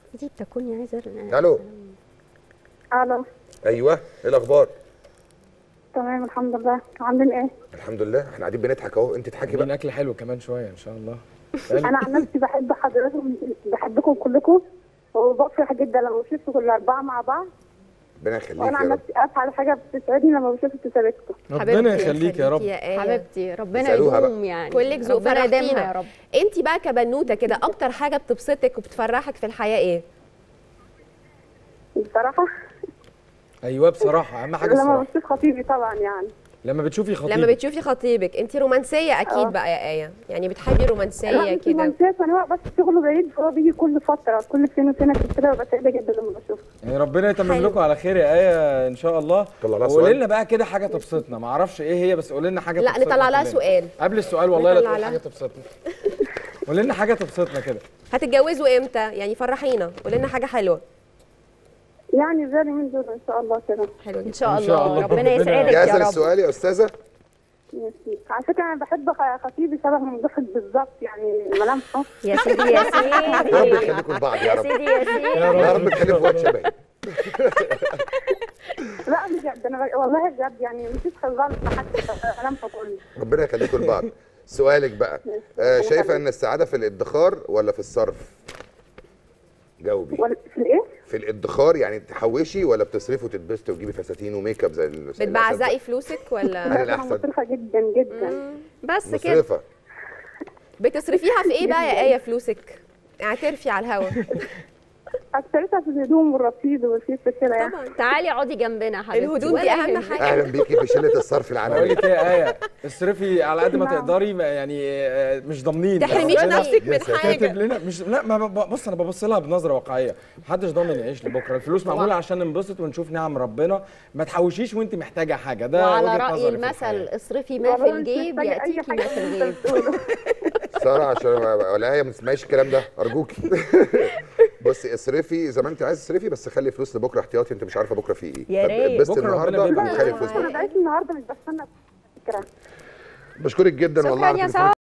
دي بتكوني عايزه الو الو ايوه ايه الاخبار تمام الحمد لله عاملين ايه؟ الحمد لله احنا قاعدين بنضحك اهو انت تضحكي من بقى اكل حلو كمان شويه ان شاء الله انا عن نفسي بحب حضراتكم بحبكم كلكم وبفرح جدا لما بشوفكم كل اربعه مع بعض ربنا يخليك وانا يا عن رب نفسي اسعد حاجه بتسعدني لما بشوف ابتسامتكم ربنا يخليك يا رب يا آية. حبيبتي ربنا اسألوها بقى. يدوم يعني كلك ذوق ربنا يديمها فرحتينا يا رب انت بقى كبنوته كده اكتر حاجه بتبسطك وبتفرحك في الحياه ايه بصراحه ايوه بصراحه اهم حاجه لما الصراحه بشوف خطيبي طبعا يعني لما بتشوفي خطيبك لما بتشوفي خطيبك انت رومانسيه اكيد اه. بقى يا ايه يعني بتحبي لا رومانسيه مش كده رومانسية انا بس شغله بعيد فهو بيجي كل فتره كل فين وفين كده ببقى سعيده جدا لما بشوفه يعني ربنا يتمم حلو. لكم على خير يا ايه ان شاء الله طلع لها وقولي سؤال. لنا بقى كده حاجه تبسطنا ما اعرفش ايه هي بس قولي لنا حاجه لا تبسطنا نطلع لها كلنا. سؤال قبل السؤال والله لا نطلع تقول لها. حاجه تبسطنا قولي لنا حاجه تبسطنا كده هتتجوزوا امتى يعني فرحينا قولي لنا حاجه حلوه يعني زي من دول ان شاء الله كده حلو ان جدا شاء إن شاء الله الله. ربنا ربنا يسعدك يا جاهزه رب للسؤال يا استاذه ماشي. على فكره انا بحب خ- خطيبي شبه ممدوح بالظبط يعني ملامحه يا سيدي يا يا رب سيدي يخليكم لبعض يا يا رب سيدي يا سيدي يا رب تخليكم واد شبهي لا بجد انا ب- والله بجد يعني مفيش خزان في حد ملامحه كله ربنا يخليكم لبعض سؤالك بقى آه شايفه ان السعاده في الادخار ولا في الصرف جاوبي ولا- في الايه؟ في الادخار يعني تحوشي ولا بتصرفي وتتبسطي وتجيبي فساتين وميك اب زي ال- زي بتبعزقي فلوسك ولا أنا انا الأحسن. مصرفه جدا جدا بس كده مصرفه بتصرفيها في ايه بقى يا ايه فلوسك اعترفي على الهوا اشتريتها في الهدوم والرصيد والفيس كده يعني طبعا تعالي اقعدي جنبنا يا حبيبتي الهدوم ولا دي اهم يهمك. حاجه اهلا بيكي في شله الصرف بقول العالمي لك ايه يا ايه اصرفي على قد ما نعم. تقدري ما يعني آه، مش ضامنين تحرميش ربنا نفسك يا من ساتر. حاجه كاتب لنا مش لا ما ب- بص انا ببص لها بنظره واقعيه محدش ضامن يعيش لبكره الفلوس معموله عشان ننبسط ونشوف نعم ربنا ما تحوشيش وانت محتاجه حاجه ده وعلى وجهة رأي نظري في المثل الحياة. اصرفي ما في والله مش الجيب محتاجة أي يأتيكي حاجة ما في من اللي الغيب أنت بتقوله. ساره عشان ولا هي ما تسمعيش الكلام ده ارجوكي بصي اصرفي زي ما انت عايز تصرفي بس خلي فلوس لبكره احتياطي انت مش عارفه بكره في ايه يا ريت. اتبسطي بكرة ربنا النهارده بيبقى وخلي معاك. فلوس انا بكره بقيت النهارده مش بستنى فكره بشكرك جدا والله شكرا على يا تليفونك